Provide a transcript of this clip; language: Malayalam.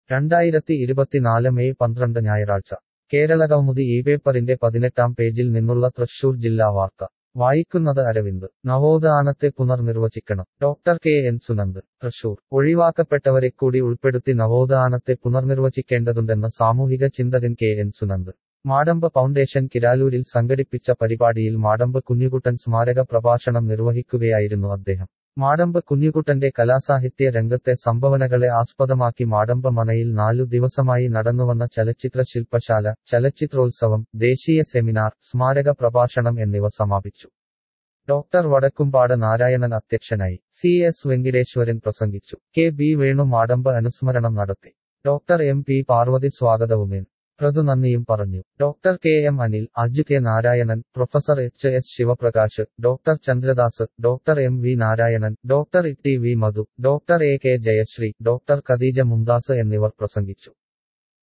രണ്ടായിരത്തി ഇരുപത്തിനാല് മെയ് പന്ത്രണ്ട് ഞായറാഴ്ച കേരളകൗമുദി ഈ പേപ്പറിന്റെ പതിനെട്ടാം പേജിൽ നിന്നുള്ള തൃശൂർ ജില്ലാ വാർത്ത വായിക്കുന്നത് അരവിന്ദ് നവോത്ഥാനത്തെ പുനർനിർവചിക്കണം doctor K N Sunand Thrissur ഒഴിവാക്കപ്പെട്ടവരെ കൂടി ഉൾപ്പെടുത്തി നവോത്ഥാനത്തെ പുനർനിർവചിക്കേണ്ടതുണ്ടെന്ന് സാമൂഹിക ചിന്തകൻ K N Sunand Madambu foundation കിരാലൂരിൽ സംഘടിപ്പിച്ച പരിപാടിയിൽ മാടമ്പ് കുഞ്ഞുകുട്ടൻ സ്മാരക പ്രഭാഷണം നിർവഹിക്കുകയായിരുന്നു അദ്ദേഹം മാടമ്പ് കുഞ്ഞുകുട്ടന്റെ കലാസാഹിത്യ രംഗത്തെ സംഭവനകളെ ആസ്പദമാക്കി മാടമ്പ് മനയിൽ നാലു ദിവസമായി നടന്നുവന്ന ചലച്ചിത്ര ശില്പശാല ചലച്ചിത്രോത്സവം ദേശീയ സെമിനാർ സ്മാരക പ്രഭാഷണം എന്നിവ സമാപിച്ചു ഡോക്ടർ വടക്കുംപാട് നാരായണൻ അധ്യക്ഷനായി സി എസ് വെങ്കിടേശ്വരൻ പ്രസംഗിച്ചു കെ ബി വേണു മാടമ്പ് അനുസ്മരണം നടത്തി ഡോക്ടർ എം പി പാർവതി സ്വാഗതവുമേൻ പ്രതു നന്ദിയും പറഞ്ഞു doctor K M Anil Aju K Narayanan professor H S Sivaprakash doctor Chandradas doctor M V Narayanan doctor T V Madhu doctor A K Jayasree doctor Khadeeja Mumtaz എന്നിവർ പ്രസംഗിച്ചു